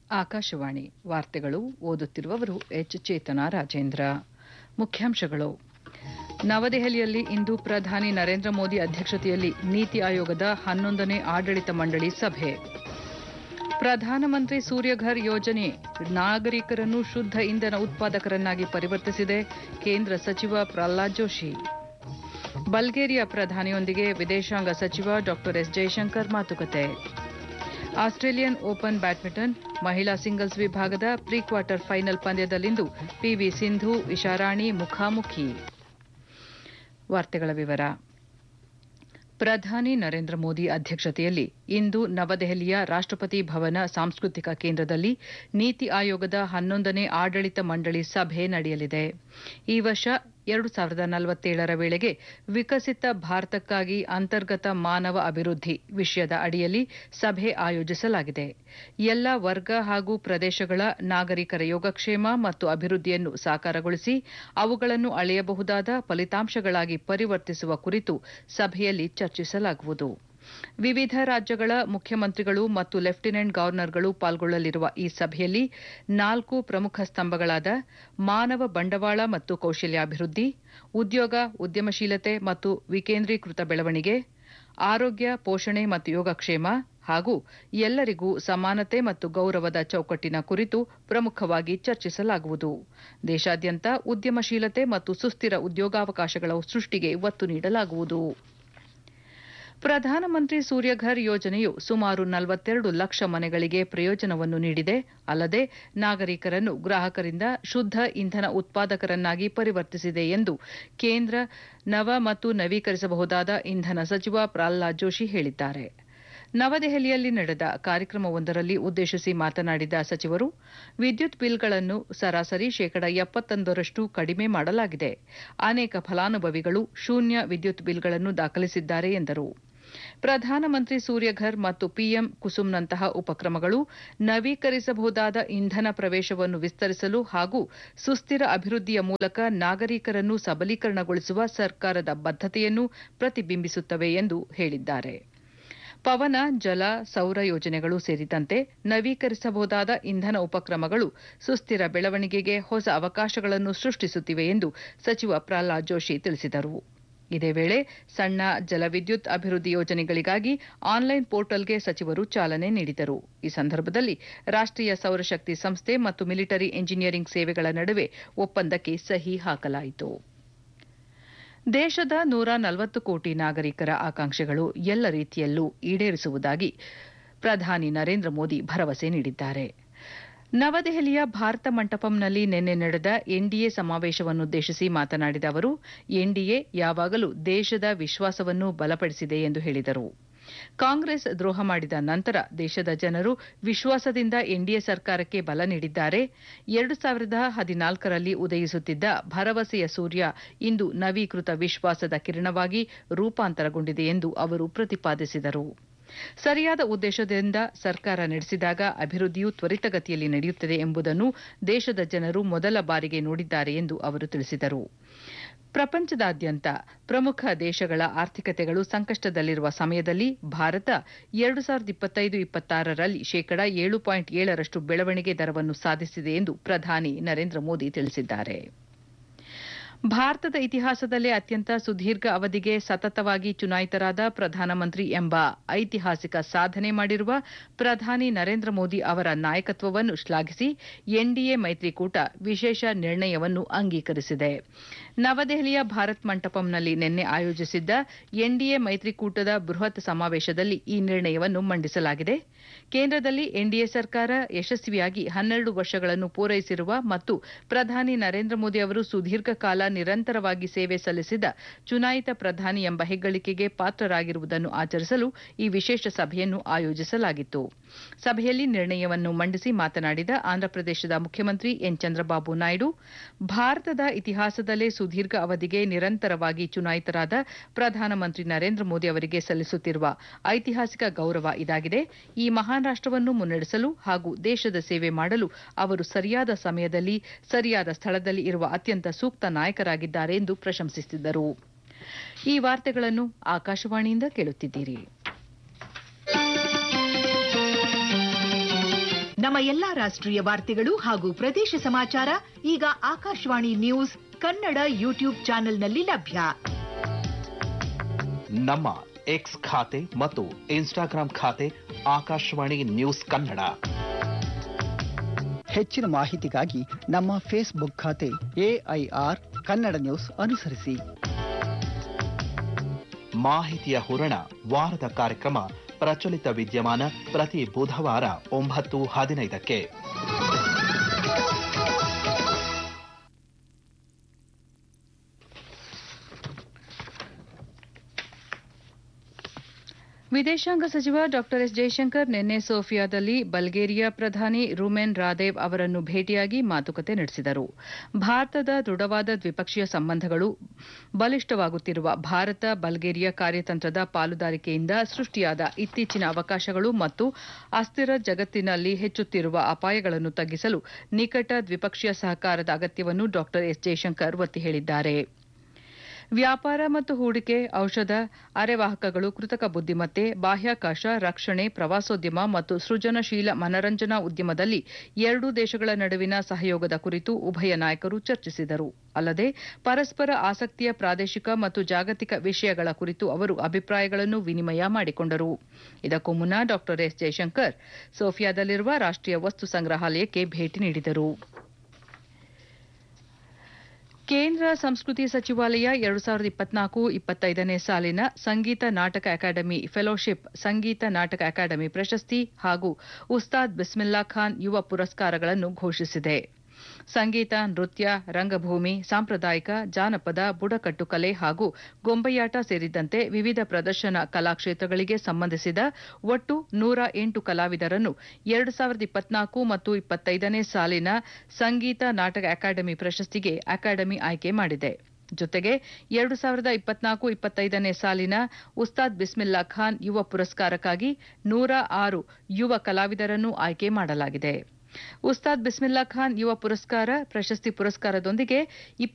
ಆಕಾಶವಾಣಿ ವಾರ್ತೆಗಳು ಓದುತ್ತಿರುವವರು ಎಚ್ ಚೇತನ ರಾಜೇಂದ್ರ ಮುಖ್ಯಾಂಶಗಳು ನವದೆಹಲಿಯಲ್ಲಿ ಇಂದು ಪ್ರಧಾನಿ ನರೇಂದ್ರ ಮೋದಿ ಅಧ್ಯಕ್ಷತೆಯಲ್ಲಿ ನೀತಿ ಆಯೋಗದ ಹನ್ನೊಂದನೇ ಆಡಳಿತ ಮಂಡಳಿ ಸಭೆ ಪ್ರಧಾನಮಂತ್ರಿ ಸೂರ್ಯಘರ್ ಯೋಜನೆ ನಾಗರಿಕರನ್ನು ಶುದ್ಧ ಇಂಧನ ಉತ್ಪಾದಕರನ್ನಾಗಿ ಪರಿವರ್ತಿಸಿದೆ ಕೇಂದ್ರ ಸಚಿವ ಪ್ರಹ್ಲಾದ್ ಜೋಶಿ ಬಲ್ಗೇರಿಯಾ ಪ್ರಧಾನಿಯೊಂದಿಗೆ ವಿದೇಶಾಂಗ ಸಚಿವ ಡಾ ಎಸ್ ಜಯಶಂಕರ್ ಮಾತುಕತೆ ಆಸ್ಟ್ರೇಲಿಯನ್ ಓಪನ್ ಬ್ಯಾಡ್ಮಿಂಟನ್ ಮಹಿಳಾ ಸಿಂಗಲ್ಸ್ ವಿಭಾಗದ ಪ್ರೀ ಕ್ವಾರ್ಟರ್ ಫೈನಲ್ ಪಂದ್ಯದಲ್ಲಿಂದು ಪಿವಿ ಸಿಂಧು ಇಶಾರಾಣಿ ಮುಖಾಮುಖಿ ವಾರ್ತೆಗಳ ವಿವರ ಪ್ರಧಾನಿ ನರೇಂದ್ರ ಮೋದಿ ಅಧ್ಯಕ್ಷತೆಯಲ್ಲಿ ಇಂದು ನವದೆಹಲಿಯ ರಾಷ್ಟಪತಿ ಭವನ ಸಾಂಸ್ಕೃತಿಕ ಕೇಂದ್ರದಲ್ಲಿ ನೀತಿ ಆಯೋಗದ ಹನ್ನೊಂದನೇ ಆಡಳಿತ ಮಂಡಳಿ ಸಭೆ ನಡೆಯಲಿದೆ ಈ ವರ್ಷ ಎರಡು ಸಾವಿರದ ನಲವತ್ತೇಳರ ವೇಳೆಗೆ ವಿಕಸಿತ ಭಾರತಕ್ಕಾಗಿ ಅಂತರ್ಗತ ಮಾನವ ಅಭಿವೃದ್ಧಿ ವಿಷಯದ ಅಡಿಯಲ್ಲಿ ಸಭೆ ಆಯೋಜಿಸಲಾಗಿದೆ ಎಲ್ಲ ವರ್ಗ ಹಾಗೂ ಪ್ರದೇಶಗಳ ನಾಗರಿಕರ ಯೋಗಕ್ಷೇಮ ಮತ್ತು ಅಭಿವೃದ್ಧಿಯನ್ನು ಸಾಕಾರಗೊಳಿಸಿ ಅವುಗಳನ್ನು ಅಳೆಯಬಹುದಾದ ಫಲಿತಾಂಶಗಳಾಗಿ ಪರಿವರ್ತಿಸುವ ಕುರಿತು ಸಭೆಯಲ್ಲಿ ಚರ್ಚಿಸಲಾಗುವುದು ವಿವಿಧ ರಾಜ್ಯಗಳ ಮುಖ್ಯಮಂತ್ರಿಗಳು ಮತ್ತು ಲೆಫ್ಟಿನೆಂಟ್ ಗವರ್ನರ್ಗಳು ಪಾಲ್ಗೊಳ್ಳಲಿರುವ ಈ ಸಭೆಯಲ್ಲಿ ನಾಲ್ಕು ಪ್ರಮುಖ ಸ್ತಂಭಗಳಾದ ಮಾನವ ಬಂಡವಾಳ ಮತ್ತು ಕೌಶಲ್ಯಾಭಿವೃದ್ಧಿ ಉದ್ಯೋಗ ಉದ್ಯಮಶೀಲತೆ ಮತ್ತು ವಿಕೇಂದ್ರೀಕೃತ ಬೆಳವಣಿಗೆ ಆರೋಗ್ಯ ಪೋಷಣೆ ಮತ್ತು ಯೋಗಕ್ಷೇಮ ಹಾಗೂ ಎಲ್ಲರಿಗೂ ಸಮಾನತೆ ಮತ್ತು ಗೌರವದ ಚೌಕಟ್ಟಿನ ಕುರಿತು ಪ್ರಮುಖವಾಗಿ ಚರ್ಚಿಸಲಾಗುವುದು ದೇಶಾದ್ಯಂತ ಉದ್ಯಮಶೀಲತೆ ಮತ್ತು ಸುಸ್ಥಿರ ಉದ್ಯೋಗಾವಕಾಶಗಳ ಸೃಷ್ಟಿಗೆ ಒತ್ತು ನೀಡಲಾಗುವುದು ಪ್ರಧಾನಮಂತ್ರಿ ಸೂರ್ಯಘರ್ ಯೋಜನೆಯು ಸುಮಾರು ನಲವತ್ತೆರಡು ಲಕ್ಷ ಮನೆಗಳಿಗೆ ಪ್ರಯೋಜನವನ್ನು ನೀಡಿದೆ ಅಲ್ಲದೆ ನಾಗರಿಕರನ್ನು ಗ್ರಾಹಕರಿಂದ ಶುದ್ದ ಇಂಧನ ಉತ್ಪಾದಕರನ್ನಾಗಿ ಪರಿವರ್ತಿಸಿದೆ ಎಂದು ಕೇಂದ್ರ ನವ ಮತ್ತು ನವೀಕರಿಸಬಹುದಾದ ಇಂಧನ ಸಚಿವ ಪ್ರಹ್ಲಾದ್ ಜೋಶಿ ಹೇಳಿದ್ದಾರೆ ನವದೆಹಲಿಯಲ್ಲಿ ನಡೆದ ಕಾರ್ಯಕ್ರಮವೊಂದರಲ್ಲಿ ಉದ್ದೇಶಿಸಿ ಮಾತನಾಡಿದ ಸಚಿವರು ವಿದ್ಯುತ್ ಬಿಲ್ಗಳನ್ನು ಸರಾಸರಿ ಶೇಕಡ ಎಪ್ಪತ್ತೊಂದರಷ್ಟು ಕಡಿಮೆ ಮಾಡಲಾಗಿದೆ ಅನೇಕ ಫಲಾನುಭವಿಗಳು ಶೂನ್ಯ ವಿದ್ಯುತ್ ಬಿಲ್ಗಳನ್ನು ದಾಖಲಿಸಿದ್ದಾರೆ ಎಂದರು ಪ್ರಧಾನಮಂತ್ರಿ ಸೂರ್ಯಘರ್ ಮತ್ತು ಪಿಎಂ ಕುಸುಮ್ನಂತಹ ಉಪಕ್ರಮಗಳು ನವೀಕರಿಸಬಹುದಾದ ಇಂಧನ ಪ್ರವೇಶವನ್ನು ವಿಸ್ತರಿಸಲು ಹಾಗೂ ಸುಸ್ಥಿರ ಅಭಿವೃದ್ಧಿಯ ಮೂಲಕ ನಾಗರಿಕರನ್ನು ಸಬಲೀಕರಣಗೊಳಿಸುವ ಸರ್ಕಾರದ ಬದ್ದತೆಯನ್ನು ಪ್ರತಿಬಿಂಬಿಸುತ್ತವೆ ಎಂದು ಹೇಳಿದ್ದಾರೆ ಪವನ ಜಲ ಸೌರ ಯೋಜನೆಗಳು ಸೇರಿದಂತೆ ನವೀಕರಿಸಬಹುದಾದ ಇಂಧನ ಉಪಕ್ರಮಗಳು ಸುಸ್ಥಿರ ಬೆಳವಣಿಗೆಗೆ ಹೊಸ ಅವಕಾಶಗಳನ್ನು ಸೃಷ್ಟಿಸುತ್ತಿವೆ ಎಂದು ಸಚಿವ ಪ್ರಹ್ಲಾದ್ ಜೋಶಿ ತಿಳಿಸಿದರು ಇದೇ ವೇಳೆ ಸಣ್ಣ ಜಲವಿದ್ಯುತ್ ಅಭಿವೃದ್ಧಿ ಯೋಜನೆಗಳಿಗಾಗಿ ಆನ್ಲೈನ್ ಪೋರ್ಟಲ್ಗೆ ಸಚಿವರು ಚಾಲನೆ ನೀಡಿದರು ಈ ಸಂದರ್ಭದಲ್ಲಿ ರಾಷ್ಟೀಯ ಸೌರಶಕ್ತಿ ಸಂಸ್ಥೆ ಮತ್ತು ಮಿಲಿಟರಿ ಎಂಜಿನಿಯರಿಂಗ್ ಸೇವೆಗಳ ನಡುವೆ ಒಪ್ಪಂದಕ್ಕೆ ಸಹಿ ಹಾಕಲಾಯಿತು ದೇಶದ ನೂರ ನಲವತ್ತು ಕೋಟಿ ನಾಗರಿಕರ ಆಕಾಂಕ್ಷೆಗಳು ಎಲ್ಲ ರೀತಿಯಲ್ಲೂ ಈಡೇರಿಸುವುದಾಗಿ ಪ್ರಧಾನಿ ನರೇಂದ್ರ ಮೋದಿ ಭರವಸೆ ನೀಡಿದ್ದಾರೆ ನವದೆಹಲಿಯ ಭಾರತ ಮಂಟಪಂನಲ್ಲಿ ನಿನ್ನೆ ನಡೆದ ಎನ್ಡಿಎ ಸಮಾವೇಶವನ್ನುದ್ದೇಶಿಸಿ ಮಾತನಾಡಿದ ಅವರು ಎನ್ಡಿಎ ಯಾವಾಗಲೂ ದೇಶದ ವಿಶ್ವಾಸವನ್ನು ಬಲಪಡಿಸಿದೆ ಎಂದು ಹೇಳಿದರು ಕಾಂಗ್ರೆಸ್ ದ್ರೋಹ ಮಾಡಿದ ನಂತರ ದೇಶದ ಜನರು ವಿಶ್ವಾಸದಿಂದ ಎನ್ಡಿಎ ಸರ್ಕಾರಕ್ಕೆ ಬಲ ನೀಡಿದ್ದಾರೆ ಎರಡು ಸಾವಿರದ ಹದಿನಾಲ್ಕರಲ್ಲಿ ಉದಯಿಸುತ್ತಿದ್ದ ಭರವಸೆಯ ಸೂರ್ಯ ಇಂದು ನವೀಕೃತ ವಿಶ್ವಾಸದ ಕಿರಣವಾಗಿ ರೂಪಾಂತರಗೊಂಡಿದೆ ಎಂದು ಅವರು ಪ್ರತಿಪಾದಿಸಿದರು ಸರಿಯಾದ ಉದ್ದೇಶದಿಂದ ಸರ್ಕಾರ ನಡೆಸಿದಾಗ ಅಭಿವೃದ್ಧಿಯು ತ್ವರಿತಗತಿಯಲ್ಲಿ ನಡೆಯುತ್ತದೆ ಎಂಬುದನ್ನು ದೇಶದ ಜನರು ಮೊದಲ ಬಾರಿಗೆ ನೋಡಿದ್ದಾರೆ ಎಂದು ಅವರು ತಿಳಿಸಿದರು ಪ್ರಪಂಚದಾದ್ಯಂತ ಪ್ರಮುಖ ದೇಶಗಳ ಆರ್ಥಿಕತೆಗಳು ಸಂಕಷ್ಟದಲ್ಲಿರುವ ಸಮಯದಲ್ಲಿ ಭಾರತ ಎರಡು ಸಾವಿರದ ಇಪ್ಪತ್ತೈದು ಇಪ್ಪತ್ತಾರರಲ್ಲಿ ಶೇಕಡ ಏಳು ಪಾಯಿಂಟ್ ಏಳರಷ್ಟು ಬೆಳವಣಿಗೆ ದರವನ್ನು ಸಾಧಿಸಿದೆ ಎಂದು ಪ್ರಧಾನಿ ನರೇಂದ್ರ ಮೋದಿ ತಿಳಿಸಿದ್ದಾರೆ ಭಾರತದ ಇತಿಹಾಸದಲ್ಲೇ ಅತ್ಯಂತ ಸುದೀರ್ಘ ಅವಧಿಗೆ ಸತತವಾಗಿ ಚುನಾಯಿತರಾದ ಪ್ರಧಾನಮಂತ್ರಿ ಎಂಬ ಐತಿಹಾಸಿಕ ಸಾಧನೆ ಮಾಡಿರುವ ಪ್ರಧಾನಿ ನರೇಂದ್ರ ಮೋದಿ ಅವರ ನಾಯಕತ್ವವನ್ನು ಶ್ಲಾಘಿಸಿ ಎನ್ಡಿಎ ಮೈತ್ರಿಕೂಟ ವಿಶೇಷ ನಿರ್ಣಯವನ್ನು ಅಂಗೀಕರಿಸಿದೆ ನವದೆಹಲಿಯ ಭಾರತ್ ಮಂಟಪಂನಲ್ಲಿ ನಿನ್ನೆ ಆಯೋಜಿಸಿದ್ದ ಎನ್ಡಿಎ ಮೈತ್ರಿಕೂಟದ ಬೃಹತ್ ಸಮಾವೇಶದಲ್ಲಿ ಈ ನಿರ್ಣಯವನ್ನು ಮಂಡಿಸಲಾಗಿದೆ ಕೇಂದ್ರದಲ್ಲಿ ಎನ್ಡಿಎ ಸರ್ಕಾರ ಯಶಸ್ವಿಯಾಗಿ ಹನ್ನೆರಡು ವರ್ಷಗಳನ್ನು ಪೂರೈಸಿರುವ ಮತ್ತು ಪ್ರಧಾನಿ ನರೇಂದ್ರ ಮೋದಿ ಅವರು ಸುದೀರ್ಘ ಕಾಲ ನಿರಂತರವಾಗಿ ಸೇವೆ ಸಲ್ಲಿಸಿದ ಚುನಾಯಿತ ಪ್ರಧಾನಿ ಎಂಬ ಹೆಗ್ಗಳಿಕೆಗೆ ಪಾತ್ರರಾಗಿರುವುದನ್ನು ಆಚರಿಸಲು ಈ ವಿಶೇಷ ಸಭೆಯನ್ನು ಆಯೋಜಿಸಲಾಗಿತ್ತು ಸಭೆಯಲ್ಲಿ ನಿರ್ಣಯವನ್ನು ಮಂಡಿಸಿ ಮಾತನಾಡಿದ ಆಂಧ್ರಪ್ರದೇಶದ ಮುಖ್ಯಮಂತ್ರಿ ಎನ್ ಚಂದ್ರಬಾಬು ನಾಯ್ಡು ಭಾರತದ ಇತಿಹಾಸದಲ್ಲೇ ಸುದೀರ್ಘ ಅವಧಿಗೆ ನಿರಂತರವಾಗಿ ಚುನಾಯಿತರಾದ ಪ್ರಧಾನಮಂತ್ರಿ ನರೇಂದ್ರ ಮೋದಿ ಅವರಿಗೆ ಸಲ್ಲಿಸುತ್ತಿರುವ ಐತಿಹಾಸಿಕ ಗೌರವ ಇದಾಗಿದೆ ಈ ಮಹಾನ್ ರಾಷ್ಟವನ್ನು ಮುನ್ನಡೆಸಲು ಹಾಗೂ ದೇಶದ ಸೇವೆ ಮಾಡಲು ಅವರು ಸರಿಯಾದ ಸಮಯದಲ್ಲಿ ಸರಿಯಾದ ಸ್ಥಳದಲ್ಲಿ ಇರುವ ಅತ್ಯಂತ ಸೂಕ್ತ ನಾಯಕರಾಗಿದ್ದಾರೆ ಎಂದು ಪ್ರಶಂಸಿಸಿದರು ಈ ವಾರ್ತೆಗಳನ್ನು ಆಕಾಶವಾಣಿಯಿಂದ ಕೇಳುತ್ತಿದ್ದೀರಿ ನಮ್ಮ ಎಲ್ಲಾ ರಾಷ್ಟ್ರೀಯ ವಾರ್ತೆಗಳು ಹಾಗೂ ಪ್ರದೇಶ ಸಮಾಚಾರ ಈಗ ಆಕಾಶವಾಣಿ ನ್ಯೂಸ್ ಕನ್ನಡ ಯೂಟ್ಯೂಬ್ ಚಾನೆಲ್ನಲ್ಲಿ ಲಭ್ಯ ನಮ್ಮ ಎಕ್ಸ್ ಖಾತೆ ಮತ್ತು ಇನ್ಸ್ಟಾಗ್ರಾಂ ಖಾತೆ ಆಕಾಶವಾಣಿ ನ್ಯೂಸ್ ಕನ್ನಡ ಹೆಚ್ಚಿನ ಮಾಹಿತಿಗಾಗಿ ನಮ್ಮ ಫೇಸ್ಬುಕ್ ಖಾತೆ ಎಐಆರ್ ಕನ್ನಡ ನ್ಯೂಸ್ ಅನುಸರಿಸಿ ಮಾಹಿತಿಯ ಹೂರಣ ವಾರದ ಕಾರ್ಯಕ್ರಮ ಪ್ರಚಲಿತ ವಿದ್ಯಮಾನ ಪ್ರತಿ ಬುಧವಾರ ಒಂಬತ್ತು ಹದಿನೈದಕ್ಕೆ ವಿದೇಶಾಂಗ ಸಚಿವ ಡಾ ಎಸ್ ಜಯಶಂಕರ್ ನಿನ್ನೆ ಸೋಫಿಯಾದಲ್ಲಿ ಬಲ್ಗೇರಿಯಾ ಪ್ರಧಾನಿ ರುಮೆನ್ ರಾದೇವ್ ಅವರನ್ನು ಭೇಟಿಯಾಗಿ ಮಾತುಕತೆ ನಡೆಸಿದರು ಭಾರತದ ದೃಢವಾದ ದ್ವಿಪಕ್ಷೀಯ ಸಂಬಂಧಗಳು ಬಲಿಷ್ಠವಾಗುತ್ತಿರುವ ಭಾರತ ಬಲ್ಗೇರಿಯಾ ಕಾರ್ಯತಂತ್ರದ ಪಾಲುದಾರಿಕೆಯಿಂದ ಸೃಷ್ಟಿಯಾದ ಇತ್ತೀಚಿನ ಅವಕಾಶಗಳು ಮತ್ತು ಅಸ್ಥಿರ ಜಗತ್ತಿನಲ್ಲಿ ಹೆಚ್ಚುತ್ತಿರುವ ಅಪಾಯಗಳನ್ನು ತಗ್ಗಿಸಲು ನಿಕಟ ದ್ವಿಪಕ್ಷೀಯ ಸಹಕಾರದ ಅಗತ್ಯವನ್ನು ಡಾ ಎಸ್ ಜಯಶಂಕರ್ ಒತ್ತಿ ಹೇಳಿದ್ದಾರೆ ವ್ಯಾಪಾರ ಮತ್ತು ಹೂಡಿಕೆ ಔಷಧ ಅರೆವಾಹಕಗಳು ಕೃತಕ ಬುದ್ದಿಮತ್ತೆ ಬಾಹ್ಯಾಕಾಶ ರಕ್ಷಣೆ ಪ್ರವಾಸೋದ್ಯಮ ಮತ್ತು ಸೃಜನಶೀಲ ಮನರಂಜನಾ ಉದ್ಯಮದಲ್ಲಿ ಎರಡೂ ದೇಶಗಳ ನಡುವಿನ ಸಹಯೋಗದ ಕುರಿತು ಉಭಯ ನಾಯಕರು ಚರ್ಚಿಸಿದರು ಅಲ್ಲದೆ ಪರಸ್ಪರ ಆಸಕ್ತಿಯ ಪ್ರಾದೇಶಿಕ ಮತ್ತು ಜಾಗತಿಕ ವಿಷಯಗಳ ಕುರಿತು ಅವರು ಅಭಿಪ್ರಾಯಗಳನ್ನು ವಿನಿಮಯ ಮಾಡಿಕೊಂಡರು ಇದಕ್ಕೂ ಮುನ್ನ ಡಾ ಎಸ್ ಜಯಶಂಕರ್ ಸೋಫಿಯಾದಲ್ಲಿರುವ ರಾಷ್ಟೀಯ ವಸ್ತು ಸಂಗ್ರಹಾಲಯಕ್ಕೆ ಭೇಟಿ ನೀಡಿದರು ಕೇಂದ್ರ ಸಂಸ್ಕೃತಿ ಸಚಿವಾಲಯ ಎರಡು ಸಾವಿರದ ಇಪ್ಪತ್ನಾಲ್ಕು ಇಪ್ಪತ್ತೈದನೇ ಸಾಲಿನ ಸಂಗೀತ ನಾಟಕ ಅಕಾಡೆಮಿ ಫೆಲೋಶಿಪ್ ಸಂಗೀತ ನಾಟಕ ಅಕಾಡೆಮಿ ಪ್ರಶಸ್ತಿ ಹಾಗೂ ಉಸ್ತಾದ್ ಬಿಸ್ಮಿಲ್ಲಾ ಖಾನ್ ಯುವ ಪುರಸ್ಕಾರಗಳನ್ನು ಘೋಷಿಸಿದೆ ಸಂಗೀತ ನೃತ್ಯ ರಂಗಭೂಮಿ ಸಾಂಪ್ರದಾಯಿಕ ಜಾನಪದ ಬುಡಕಟ್ಟು ಕಲೆ ಹಾಗೂ ಗೊಂಬೆಯಾಟ ಸೇರಿದಂತೆ ವಿವಿಧ ಪ್ರದರ್ಶನ ಕಲಾಕ್ಷೇತ್ರಗಳಿಗೆ ಸಂಬಂಧಿಸಿದ ಒಟ್ಟು ನೂರ ಎಂಟು ಕಲಾವಿದರನ್ನು ಎರಡು ಸಾವಿರದ ಇಪ್ಪತ್ನಾಲ್ಕು ಮತ್ತು ಇಪ್ಪತ್ತೈದನೇ ಸಾಲಿನ ಸಂಗೀತ ನಾಟಕ ಅಕಾಡೆಮಿ ಪ್ರಶಸ್ತಿಗೆ ಅಕಾಡೆಮಿ ಆಯ್ಕೆ ಮಾಡಿದೆ ಜೊತೆಗೆ ಎರಡು ಸಾವಿರದ ಇಪ್ಪತ್ನಾಲ್ಕು ಇಪ್ಪತ್ತೈದನೇ ಸಾಲಿನ ಉಸ್ತಾದ್ ಬಿಸ್ಮಿಲ್ಲಾ ಖಾನ್ ಯುವ ಪುರಸ್ಕಾರಕ್ಕಾಗಿ ನೂರ ಆರು ಯುವ ಕಲಾವಿದರನ್ನು ಆಯ್ಕೆ ಮಾಡಲಾಗಿದೆ ಉಸ್ತಾದ್ ಬಿಸ್ಮಿಲ್ಲಾ ಖಾನ್ ಯುವ ಪುರಸ್ಕಾರ ಪ್ರಶಸ್ತಿ ಪುರಸ್ಕಾರದೊಂದಿಗೆ